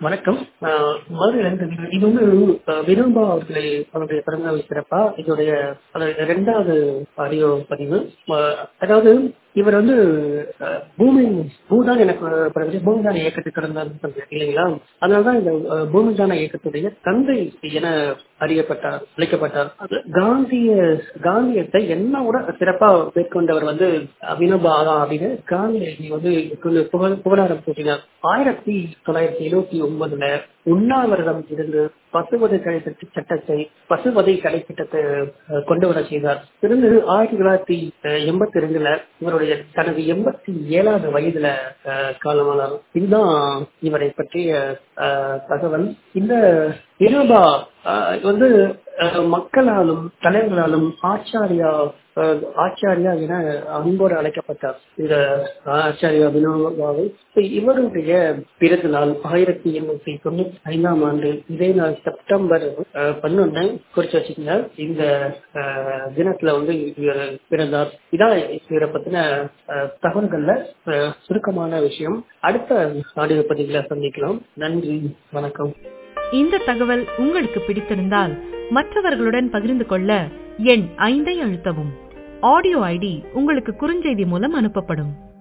வணக்கம் ஆஹ் மதுரையில இருந்து இது வந்து ஆஹ் வினோபா அவர்களை அவருடைய பிறந்தநாள் சிறப்பா இதோடைய அதோடைய இரண்டாவது ஆடியோ பதிவு ஆஹ் அதாவது இவர் வந்து ஆஹ் பூமி பூதான் எனக்கு பிறகு பூமிதான இயக்கத்துக்கு கடந்தார் இல்லைங்களா அதனாலதான் இந்த ஆஹ் பூமிதான இயக்கத்துடைய தந்தை என அறியப்பட்டார் அழைக்கப்பட்டார் அது காந்திய காந்தியத்தை என்ன விட சிறப்பா மேற்கொண்டவர் வந்து வினோபா தான் அப்படின்னு காந்தியை வந்து புகழ் புகழாரம் சூட்டினார் ஆயிரத்தி தொள்ளாயிரத்தி எழுபத்தி ஒன்பதுல உண்ணாவிரதம் இருந்து பசுவதை கடைத்திட்ட சட்டத்தை பசுவதை கடை திட்டத்தை அஹ், கொண்டு வர செய்தார் பிறகு ஆயிரத்தி தொள்ளாயிரத்தி எண்பத்தி ரெண்டுல இவருடைய தனது எண்பத்தி ஏழாவது வயதுல அஹ், காலமானார் இதுதான் இவரை பற்றிய அஹ், தகவல் இந்த வினோபா அஹ், வந்து அஹ், மக்களாலும் தலைவர்களாலும் ஆச்சாரியா அஹ், ஆச்சாரியா என அன்போடு அழைக்கப்பட்டார் இந்த ஆச்சாரியா வினோபாவை இவருடைய பிறந்த நாள் ஆயிரத்தி எண்ணூத்தி தொண்ணூத்தி ஐந்தாம் ஆண்டு இதே நாள் செப்டம்பர் அஹ், பன்னொன்னு குறிச்சு வச்சுக்கோங்க இந்த அஹ், தினத்துல வந்து இவர் பிறந்தார் இதான் இவரை பத்தின அஹ், தகவல்கள்ல அஹ், சுருக்கமான விஷயம் அடுத்த ஆடியோ பதிவுல சந்திக்கலாம் நன்றி வணக்கம் இந்த தகவல் உங்களுக்கு பிடித்திருந்தால் மற்றவர்களுடன் பகிர்ந்து கொள்ள எண் ஐந்தை அழுத்தவும் ஆடியோ ஐடி உங்களுக்கு குறுஞ்செய்தி மூலம் அனுப்பப்படும்